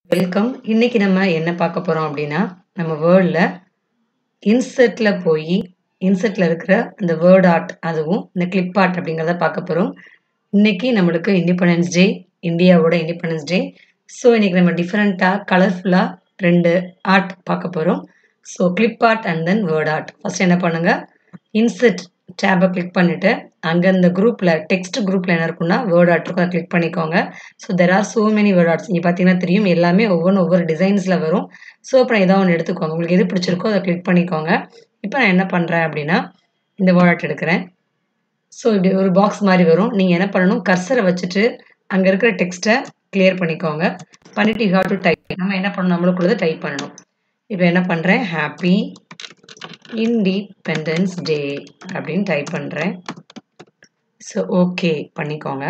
welcome இன்னைக்கு நம்ம என்ன பார்க்க போறோம் அப்படின்னா நம்ம வேர்ல்ட்ல இன்செர்ட்ல போய் இன்செர்ட்ல இருக்கிற அந்த வேர்ட் ஆர்ட் அதுவும் இந்த கிளிப் ஆர்ட் அப்படிங்கிறத பார்க்க போறோம் இன்னைக்கு நம்மளுக்கு இண்டிபெண்டன்ஸ் டே இந்தியாவோட இண்டிபெண்டன்ஸ் டே ஸோ இன்னைக்கு நம்ம டிஃப்ரெண்ட்டாக கலர்ஃபுல்லாக ரெண்டு ஆர்ட் பார்க்க போகிறோம் so clip art and then word art first என்ன பண்ணுங்க இன்செர்ட் டேபை கிளிக் பண்ணிட்டு அங்கே இந்த குரூப்பில் டெக்ஸ்ட் குரூப்பில் என்ன இருக்குன்னா வேர்ட் ஆர்ட் இருக்கும் அதை கிளிக் பண்ணிக்கோங்க so there are so many word arts இங்கே பார்த்தீங்கன்னா தெரியும் எல்லாமே ஒவ்வொன்றும் ஒவ்வொரு டிசைன்ஸில் வரும் ஸோ அப்புறம் ஏதாவது ஒன்று எடுத்துக்கோங்க உங்களுக்கு எது பிடிச்சிருக்கோ அதை கிளிக் பண்ணிக்கோங்க இப்போ நான் என்ன பண்ணுறேன் அப்படின்னா இந்த வேர்ட் ஆர்ட் எடுக்கிறேன் ஸோ இப்படி ஒரு பாக்ஸ் மாதிரி வரும் நீங்கள் என்ன பண்ணணும் கர்சரை வச்சுட்டு அங்கே இருக்கிற டெக்ஸ்ட்டை கிளியர் பண்ணிக்கோங்க பண்ணிட்டு யூ ஹாவ் டு டைப் நம்ம என்ன பண்ணணும் நம்மளுக்குள்ளதை டைப் பண்ணணும் இப்போ என்ன பண்ணுறேன் ஹாப்பி இண்டிபெண்டன்ஸ் டே அப்படின்னு டைப் பண்ணுறேன் ஸோ ஓகே பண்ணிக்கோங்க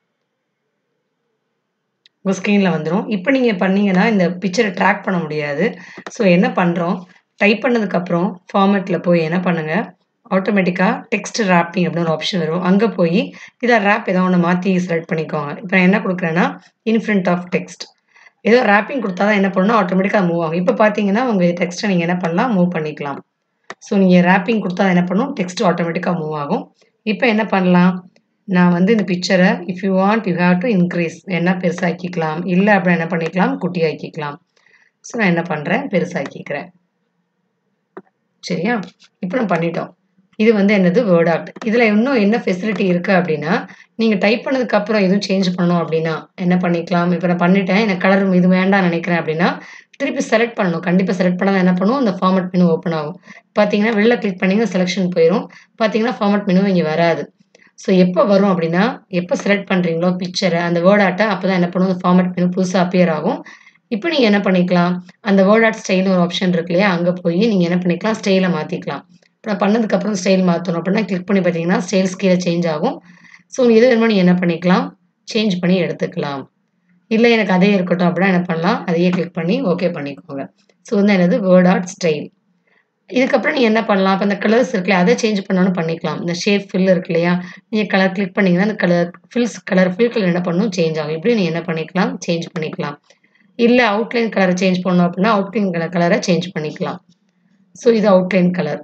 உங்கள் ஸ்க்ரீனில் வந்துடும் இப்போ நீங்கள் பண்ணீங்கன்னா இந்த பிக்சரை ட்ராக் பண்ண முடியாது ஸோ என்ன பண்ணுறோம் டைப் பண்ணதுக்கப்புறம் ஃபார்மேட்டில் போய் என்ன பண்ணுங்கள் ஆட்டோமேட்டிக்காக டெக்ஸ்ட் ரேப்பிங் அப்படின்னு ஒரு ஆப்ஷன் வரும் அங்கே போய் இதை ரேப் ஏதோ ஒன்று மாற்றி செலக்ட் பண்ணிக்கோங்க இப்போ நான் என்ன கொடுக்குறேன்னா இன்ஃப்ரண்ட் ஆஃப் டெக்ஸ்ட் ஏதோ ரேப்பிங் கொடுத்தா தான் என்ன பண்ணணும் ஆட்டோமேட்டிக்காக மூவ் ஆகும் இப்போ பார்த்தீங்கன்னா உங்கள் டெக்ஸ்ட்டை நீங்கள் என்ன பண்ணலாம் மூவ் பண்ணிக்கலாம் ஸோ நீங்கள் ரேப்பிங் கொடுத்தா என்ன பண்ணும் டெக்ஸ்ட் ஆட்டோமேட்டிக்காக மூவ் ஆகும் இப்போ என்ன பண்ணலாம் நான் வந்து இந்த பிக்சரை if you want you have to increase என்ன பெருசாக்கிக்கலாம் இல்லை அப்படி என்ன பண்ணிக்கலாம் குட்டியாக்கிக்கலாம் ஸோ நான் என்ன பண்ணுறேன் பெருசாக்கிக்கிறேன் சரியா இப்போ நம்ம பண்ணிட்டோம் இது வந்து என்னது வேர்ட் ஆர்ட் இதில் இன்னும் என்ன ஃபெசிலிட்டி இருக்குது அப்படின்னா நீங்கள் டைப் பண்ணதுக்கப்புறம் எதுவும் சேஞ்ச் பண்ணணும் அப்படின்னா என்ன பண்ணிக்கலாம் இப்போ நான் பண்ணிட்டேன் எனக்கு கலர் இது வேண்டாம் நினைக்கிறேன் அப்படின்னா திருப்பி செலக்ட் பண்ணணும் கண்டிப்பாக செலக்ட் பண்ணால் என்ன பண்ணும் அந்த ஃபார்மட் மெனு ஓப்பன் ஆகும் பார்த்தீங்கன்னா வெளில கிளிக் பண்ணிங்கன்னா செலெக்ஷன் போயிடும் பார்த்தீங்கன்னா ஃபார்மட் மெனு இங்கே வராது ஸோ எப்போ வரும் அப்படின்னா எப்போ செலக்ட் பண்ணுறீங்களோ பிக்சரை அந்த வேர்ட் ஆர்ட்டை அப்போ தான் என்ன பண்ணும் அந்த ஃபார்மட் மெனு புதுசாக அப்பியர் ஆகும் இப்போ நீங்கள் என்ன பண்ணிக்கலாம் அந்த வேர்ட் ஆர்ட் ஸ்டைல்னு ஒரு ஆப்ஷன் இருக்கு இல்லையா அங்கே போய் நீங்கள் என்ன பண்ணிக்கலாம் ஸ்டைலை மாற்றிக்கலாம் இப்போ நான் பண்ணதுக்கப்புறம் ஸ்டைல் மாற்றணும் அப்படின்னா கிளிக் பண்ணி பார்த்தீங்கன்னா ஸ்டைல்ஸ் கீழே சேஞ்ச் ஆகும் ஸோ எது வேணுமோ நீங்கள் என்ன பண்ணிக்கலாம் சேஞ்ச் பண்ணி எடுத்துக்கலாம் இல்லை எனக்கு அதே இருக்கட்டும் அப்படின்னா என்ன பண்ணலாம் அதையே கிளிக் பண்ணி ஓகே பண்ணிக்கோங்க ஸோ வந்து என்னது வேர்ட் ஆர்ட் ஸ்டைல் இதுக்கப்புறம் நீங்கள் என்ன பண்ணலாம் இப்போ இந்த கலர்ஸ் இருக்குல்ல அதை சேஞ்ச் பண்ணாலும் பண்ணிக்கலாம் இந்த ஷேப் ஃபில் இருக்கு இல்லையா நீங்கள் கலர் கிளிக் பண்ணிங்கன்னா அந்த colour fills colour fill colour என்ன பண்ணணும் சேஞ்ச் ஆகும் இப்படி நீங்கள் என்ன பண்ணிக்கலாம் சேஞ்ச் பண்ணிக்கலாம் இல்லை அவுட்லைன் கலரை சேஞ்ச் பண்ணோம் அப்படின்னா அவுட்லைன் கலர் கலரை சேஞ்ச் பண்ணிக்கலாம் ஸோ இது அவுட்லைன் கலர்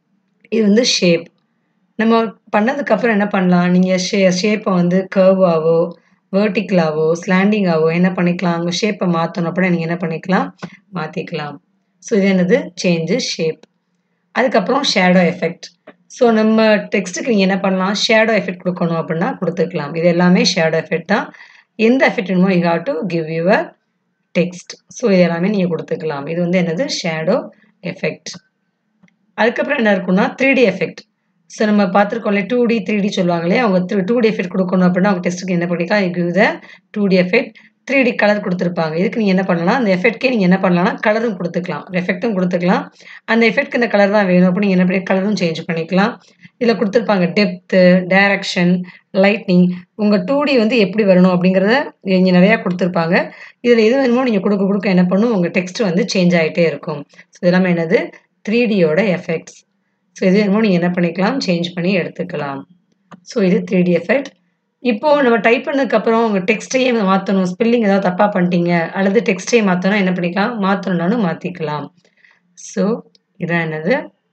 இது வந்து ஷேப் நம்ம பண்ணதுக்கப்புறம் என்ன பண்ணலாம் நீங்கள் ஷே ஷேப்பை வந்து கர்வாவோ வேர்ட்டிக்கலாவோ ஸ்லாண்டிங்காவோ என்ன பண்ணிக்கலாம் உங்கள் ஷேப்பை மாற்றணும் அப்படின்னா நீங்கள் என்ன பண்ணிக்கலாம் மாற்றிக்கலாம் ஸோ இது என்னது சேஞ்சு ஷேப் அதுக்கப்புறம் ஷேடோ எஃபெக்ட் ஸோ நம்ம டெக்ஸ்ட்டுக்கு நீங்கள் என்ன பண்ணலாம் ஷேடோ எஃபெக்ட் கொடுக்கணும் அப்படின்னா கொடுத்துக்கலாம் இது எல்லாமே ஷேடோ எஃபெக்ட் தான் எந்த எஃபெக்ட் வேணுமோ you have to give your text so இது எல்லாமே நீங்கள் கொடுத்துக்கலாம் இது வந்து என்னது ஷேடோ எஃபெக்ட் அதுக்கப்புறம் என்ன இருக்குன்னா த்ரீ டி எஃபெக்ட் ஸோ நம்ம பார்த்துருக்கோம்ல டூ டி த்ரீ டி சொல்லுவாங்களே அவங்க டூ டி எஃபெக்ட் கொடுக்கணும் அப்படின்னா அவங்க டெஸ்ட்டுக்கு என்ன பண்ணிக்கலாம் give the two D effect three D colour கொடுத்துருப்பாங்க இதுக்கு நீங்கள் என்ன பண்ணலாம் அந்த எஃபெக்ட்கே நீங்கள் என்ன பண்ணலாம்னா கலரும் கொடுத்துக்கலாம் எஃபெக்ட்டும் கொடுத்துக்கலாம் அந்த எஃபெக்ட்க்கு இந்த கலர் தான் வேணும் அப்படின்னு நீங்கள் என்ன பண்ணி கலரும் சேஞ்ச் பண்ணிக்கலாம் இதில் கொடுத்துருப்பாங்க டெப்த்து டைரக்ஷன் லைட்னிங் உங்கள் டூ டி வந்து எப்படி வரணும் அப்படிங்கிறத இங்கே நிறையா கொடுத்துருப்பாங்க இதில் எது வேணுமோ நீங்கள் கொடுக்க கொடுக்க என்ன பண்ணும் உங்கள் டெக்ஸ்ட் வந்து சேஞ்ச் ஆகிட்டே இருக்கும் ஸோ இதெல்லாமே என்னது த்ரீ டியோட எஃபெக்ட்ஸ் ஸோ இது வேணுமோ நீங்கள் என்ன பண்ணிக்கலாம் சேஞ்ச் பண்ணி எடுத்துக்கலாம் ஸோ இது த்ரீ டி எஃபெக்ட் இப்போது நம்ம டைப் பண்ணதுக்கப்புறம் உங்கள் டெக்ஸ்ட்டையே மாற்றணும் ஸ்பெல்லிங் ஏதாவது தப்பாக பண்ணிட்டீங்க அல்லது டெக்ஸ்ட்டையே மாற்றணும் என்ன பண்ணிக்கலாம் மாற்றணும்னாலும் மாற்றிக்கலாம் ஸோ இதான் என்னது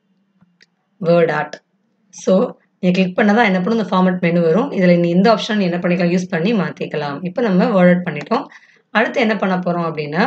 வேர்ட் ஆர்ட் ஸோ நீங்கள் கிளிக் பண்ணால் தான் என்ன பண்ணும் இந்த ஃபார்மட் மெனு வரும் இதில் நீ இந்த ஆப்ஷன் என்ன பண்ணிக்கலாம் யூஸ் பண்ணி மாற்றிக்கலாம் இப்போ நம்ம வேர்ட் அவுட் பண்ணிட்டோம் அடுத்து என்ன பண்ண போகிறோம் அப்படின்னா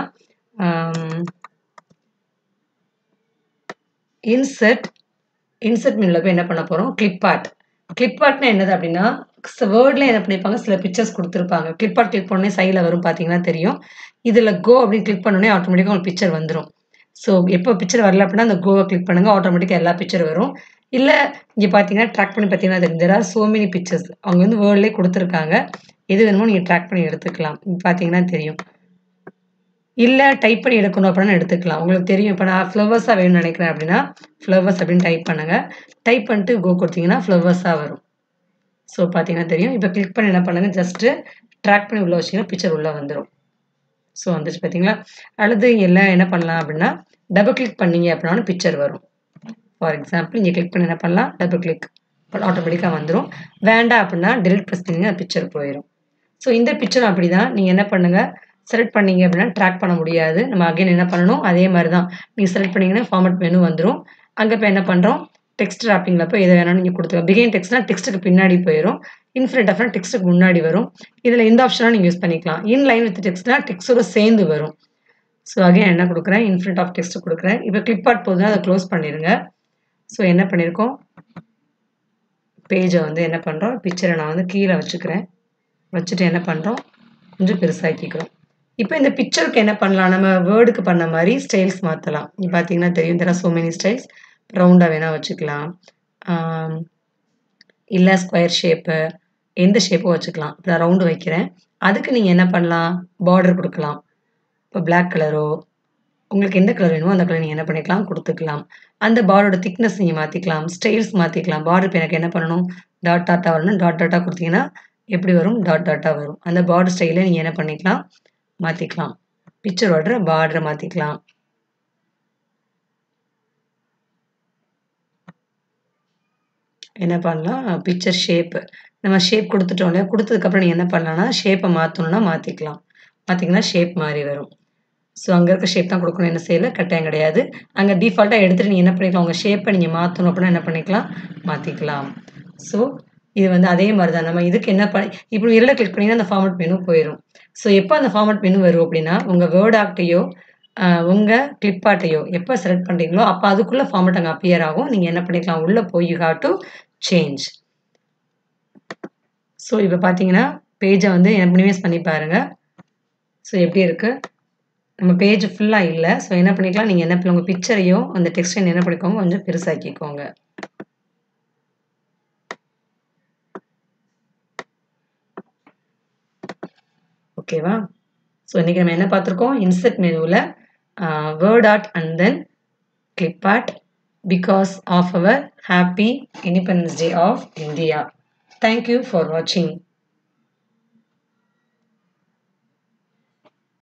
இன்செர்ட் இன்செர்ட் மெனுவில் போய் என்ன பண்ண போகிறோம் கிளிப் ஆர்ட் கிளிப் ஆர்ட்னா என்னது அப்படின்னா வேர்டில் என்ன பண்ணியிருப்பாங்க சில பிக்சர்ஸ் கொடுத்துருப்பாங்க கிளிப் ஆர்ட் கிளிக் பண்ணே சைடில் வரும் பார்த்தீங்கன்னா தெரியும் இதில் கோ அப்படின்னு கிளிக் பண்ணோடனே ஆட்டோமேட்டிக்காக உங்களுக்கு பிக்சர் வந்துடும் ஸோ எப்போ பிக்சர் வரல அப்படின்னா அந்த கோவை கிளிக் பண்ணுங்கள் ஆட்டோமேட்டிக்காக எல்லா பிக்சர் வரும் இல்லை இங்கே பார்த்தீங்கன்னா ட்ராக் பண்ணி பார்த்தீங்கன்னா தெரியும் there are so many pictures அவங்க வந்து வேர்ல்ட்லேயே கொடுத்துருக்காங்க எது வேணுமோ நீங்கள் ட்ராக் பண்ணி எடுத்துக்கலாம் பார்த்தீங்கன்னா தெரியும் இல்லை டைப் பண்ணி எடுக்கணும் அப்படின்னு எடுத்துக்கலாம் உங்களுக்கு தெரியும் இப்போ நான் ஃப்ளவர்ஸாக வேணும்னு நினைக்கிறேன் அப்படின்னா ஃப்ளவர்ஸ் அப்படின்னு டைப் பண்ணுங்கள் டைப் பண்ணிட்டு கோ கொடுத்தீங்கன்னா ஃப்ளவர்ஸாக வரும் ஸோ பார்த்தீங்கன்னா தெரியும் இப்போ கிளிக் பண்ணி என்ன பண்ணுங்கள் ஜஸ்ட்டு ட்ராக் பண்ணி உள்ளே வச்சிங்கன்னா பிக்சர் உள்ளே வந்துடும் ஸோ வந்துச்சு பார்த்தீங்களா அடுத்து எல்லாம் என்ன பண்ணலாம் அப்படின்னா டபுள் கிளிக் பண்ணீங்க அப்படின்னா பிக்சர் வரும் ஃபார் எக்ஸாம்பிள் இங்கே கிளிக் பண்ணி என்ன பண்ணலாம் டபுள் கிளிக் ஆட்டோமேட்டிக்காக வந்துடும் வேண்டாம் அப்படின்னா டெலிட் ப்ரெஸ் பண்ணிங்க பிக்சர் போயிடும் ஸோ இந்த பிக்சர் அப்படி தான் நீங்கள் என்ன பண்ணுங்கள் செலக்ட் பண்ணீங்க அப்படின்னா ட்ராக் பண்ண முடியாது நம்ம அகைன் என்ன பண்ணணும் அதே மாதிரி தான் நீங்கள் செலக்ட் பண்ணீங்கன்னா ஃபார்மட் மெனு வந்துடும் அங்கே இப்போ என்ன பண்ணுறோம் டெக்ஸ்ட் ராப்பிங்கில் போய் எதை வேணாலும் நீங்கள் கொடுத்துக்கலாம் பிகைன் டெக்ஸ்ட்னா டெக்ஸ்ட்டுக்கு பின்னாடி போயிடும் இன்ஃபினிட் ஆஃப்னா டெக்ஸ்ட்டுக்கு முன்னாடி வரும் இதில் எந்த ஆப்ஷனாக நீங்கள் யூஸ் பண்ணிக்கலாம் இன் லைன் வித் டெக்ஸ்ட்னா டெக்ஸ்ட்டோட சேர்ந்து வரும் ஸோ அகைன் என்ன கொடுக்குறேன் இன்ஃபினிட் ஆஃப் டெக்ஸ்ட் கொடுக்குறேன் இப்போ கிளிப் ஆர்ட் போதுன்னா அதை க்ளோஸ் பண்ணிடுங்க ஸோ என்ன பண்ணியிருக்கோம் பேஜை வந்து என்ன பண்ணுறோம் பிக்சரை நான் வந்து கீழே வச்சுக்கிறேன் வச்சுட்டு என்ன பண்ணுறோம் கொஞ்சம் பெருசாக்கிக்கிறோம் இப்போ இந்த பிக்சருக்கு என்ன பண்ணலாம் நம்ம வேர்டுக்கு பண்ண மாதிரி ஸ்டைல்ஸ் மாற்றலாம் நீ பார்த்தீங்கன்னா தெரியும் தெரா சோ மெனி ஸ்டைல்ஸ் ரவுண்டாக வேணால் வச்சுக்கலாம் இல்லை ஸ்கொயர் ஷேப்பு எந்த ஷேப்பும் வச்சுக்கலாம் இப்போ நான் ரவுண்டு வைக்கிறேன் அதுக்கு நீங்கள் என்ன பண்ணலாம் பார்டர் கொடுக்கலாம் இப்போ பிளாக் கலரோ உங்களுக்கு எந்த கலர் வேணுமோ அந்த கலர் நீங்கள் என்ன பண்ணிக்கலாம் கொடுத்துக்கலாம் அந்த பார்டரோட திக்னஸ் நீங்கள் மாற்றிக்கலாம் ஸ்டைல்ஸ் மாற்றிக்கலாம் பார்டர் இப்போ எனக்கு என்ன பண்ணணும் டாட் டாட்டாக வரணும் டாட் டாட்டாக கொடுத்தீங்கன்னா எப்படி வரும் டாட் டாட்டாக வரும் அந்த பார்டர் ஸ்டைலை நீங்கள் என்ன பண்ணிக்கலாம் மாற்றிக்கலாம் பிக்சர் பார்டரை பார்டரை மாற்றிக்கலாம் என்ன பண்ணலாம் பிக்சர் ஷேப்பு நம்ம ஷேப் கொடுத்துட்டோம் இல்லையா கொடுத்ததுக்கப்புறம் நீங்கள் என்ன பண்ணலாம்னா ஷேப்பை மாற்றணும்னா மாற்றிக்கலாம் மாற்றிங்கன்னா ஷேப் மாதிரி வரும் ஸோ அங்கே இருக்க ஷேப் தான் கொடுக்கணும் என்ன செய்யல கட்டாயம் கிடையாது அங்கே டிஃபால்ட்டாக எடுத்துகிட்டு நீங்கள் என்ன பண்ணிக்கலாம் உங்கள் ஷேப்பை நீங்கள் மாற்றணும் அப்படின்னா என்ன பண்ணிக்கலாம் மாற்றிக்கலாம் ஸோ இது வந்து அதே மாதிரி தான் நம்ம இதுக்கு என்ன பண்ணி இப்படி இரல கிளிக் பண்ணிங்கன்னா அந்த ஃபார்மட் மெனு போயிடும் ஸோ எப்போ அந்த ஃபார்மட் மெனு வரும் அப்படின்னா உங்கள் வேர்ட் ஆக்டையோ உங்கள் கிளிப்பாட்டையோ எப்போ செலக்ட் பண்ணுறீங்களோ அப்போ அதுக்குள்ளே ஃபார்மட் அங்கே அப்பியர் ஆகும் நீங்கள் என்ன பண்ணிக்கலாம் உள்ளே போய் you have to change so இப்போ பார்த்தீங்கன்னா பேஜை வந்து மினிமைஸ் பண்ணி பாருங்கள் ஸோ எப்படி இருக்குது நம்ம பேஜ் ஃபுல்லாக இல்லை ஸோ என்ன பண்ணிக்கலாம் நீங்கள் என்ன பண்ண உங்கள் பிக்சரையும் அந்த டெக்ஸ்டையும் என்ன பண்ணிக்கோங்க கொஞ்சம் பெருசாக்கிக்கோங்க ஓகேவா ஸோ இன்றைக்கி நம்ம என்ன பார்த்துருக்கோம் இன்செர்ட் மெனுவில் word art and then clip art because of our happy independence day of India thank you for வாட்சிங்